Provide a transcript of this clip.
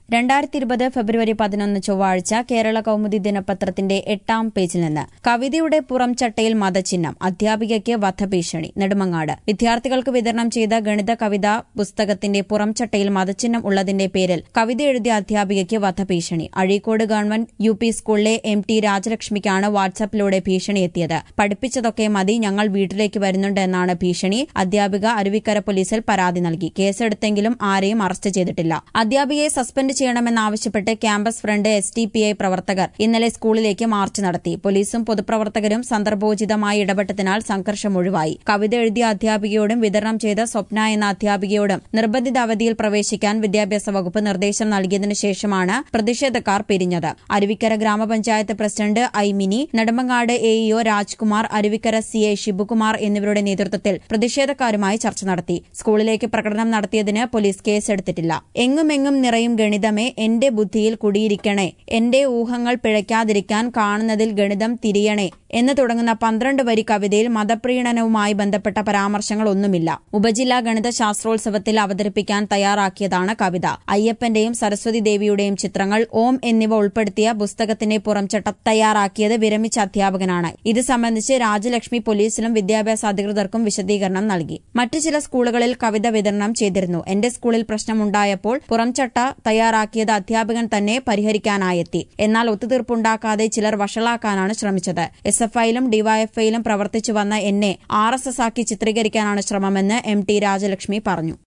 രണ്ടായിരത്തി ഇരുപത് ഫെബ്രുവരി പതിനൊന്ന് ചൊവ്വാഴ്ച കേരള കൗമുദി ദിനപത്രത്തിന്റെ എട്ടാം പേജിൽ നിന്ന് കവിതയുടെ പുറം ചട്ടയിൽ മതചിഹ്നം അധ്യാപികയ്ക്ക് വധഭീഷണി നെടുമങ്ങാട് വിദ്യാർത്ഥികൾക്ക് വിതരണം ചെയ്ത ഗണിത കവിതാ പുസ്തകത്തിന്റെ പുറം ചട്ടയിൽ മതചിഹ്നം ഉള്ളതിന്റെ പേരിൽ കവിത എഴുതിയ അധ്യാപികയ്ക്ക് വധഭീഷണി അഴീക്കോട് ഗവൺമെന്റ് യു പി സ്കൂളിലെ എം ടി രാജലക്ഷ്മിക്കാണ് വാട്സാപ്പിലൂടെ ഭീഷണി എത്തിയത് പഠിപ്പിച്ചതൊക്കെ മതി ഞങ്ങൾ വീട്ടിലേക്ക് വരുന്നുണ്ട് എന്നാണ് ഭീഷണി അധ്യാപിക അരുവിക്കര പോലീസിൽ പരാതി നൽകി കേസെടുത്തെങ്കിലും ആരെയും അറസ്റ്റ് ചെയ്തിട്ടില്ല അധ്യാപികയെ സസ്പെൻഡ് ചെയ്യണമെന്നാവശ്യപ്പെട്ട് campus front S D P I പ്രവർത്തകർ ഇന്നലെ സ്കൂളിലേക്ക് മാർച്ച് നടത്തി പോലീസും പൊതുപ്രവർത്തകരും സന്ദർഭോചിതമായി ഇടപെട്ടതിനാൽ സംഘർഷം ഒഴിവായി കവിത എഴുതിയ അധ്യാപികയോടും വിതരണം ചെയ്ത സ്വപ്ന എന്ന അധ്യാപികയോടും നിർബന്ധിത അവധിയിൽ പ്രവേശിക്കാൻ വിദ്യാഭ്യാസ വകുപ്പ് നിർദ്ദേശം നൽകിയതിനു ശേഷമാണ് പ്രതിഷേധക്കാർ പിരിഞ്ഞത് അരുവിക്കര ഗ്രാമപഞ്ചായത്ത് president Aimini Nedumangad AEO Rajkumar Aruvikkara C A Shibukumar എന്നിവരുടെ നേതൃത്വത്തിൽ പ്രതിഷേധക്കാരുമായി ചർച്ച നടത്തി സ്കൂളിലേക്ക് പ്രകടനം നടത്തിയതിന് പോലീസ് കേസെടുത്തിട്ടില്ല എങ്ങുമെങ്ങും നിറയും ഗണിതമേ എന്റെ ബുദ്ധിയിൽ കുടിയിരിക്കണേ എന്റെ ഊഹങ്ങൾ പിഴയ്ക്കാതിരിക്കാൻ കാണുന്നതിൽ ഗണിതം തിരിയണേ എന്ന് തുടങ്ങുന്ന പന്ത്രണ്ട് വരി കവിതയിൽ മതപ്രീണനവുമായി ബന്ധപ്പെട്ട പരാമർശങ്ങളൊന്നുമില്ല ഉപജില്ലാ ഗണിത ശാസ്ത്രോത്സവത്തിൽ അവതരിപ്പിക്കാൻ തയ്യാറാക്കിയതാണ് കവിത അയ്യപ്പന്റെയും സരസ്വതി ദേവിയുടെയും ചിത്രങ്ങൾ ഓം എന്നിവ ഉൾപ്പെടുത്തിയ പുസ്തകത്തിന്റെ പുറംചട്ട തയ്യാറാക്കിയത് വിരമിച്ച അധ്യാപകനാണ് ഇത് സംബന്ധിച്ച് രാജലക്ഷ്മി പോലീസിലും വിദ്യാഭ്യാസ അധികൃതർക്കും വിശദീകരണം നൽകി മറ്റു ചില സ്കൂളുകളിൽ കവിത വിതരണം ചെയ്തിരുന്നു എന്റെ സ്കൂളിൽ പ്രശ്നമുണ്ടായപ്പോൾ പുറംചട്ട തയ്യാറാക്കിയത് അധ്യാപകൻ തന്നെ പരിഹരിക്കാനായെത്തി എന്നാൽ ഒത്തുതീർപ്പുണ്ടാക്കാതെ ചിലർ വഷളാക്കാനാണ് ശ്രമിച്ചത് എസ് എഫ് ഐയിലും ഡിവൈഎഫ്ഐയിലും പ്രവർത്തിച്ചു വന്ന എന്നെ ആർ എസ് എസ് ആക്കി ചിത്രീകരിക്കാനാണ് ശ്രമമെന്ന് എം ടി രാജലക്ഷ്മി പറഞ്ഞു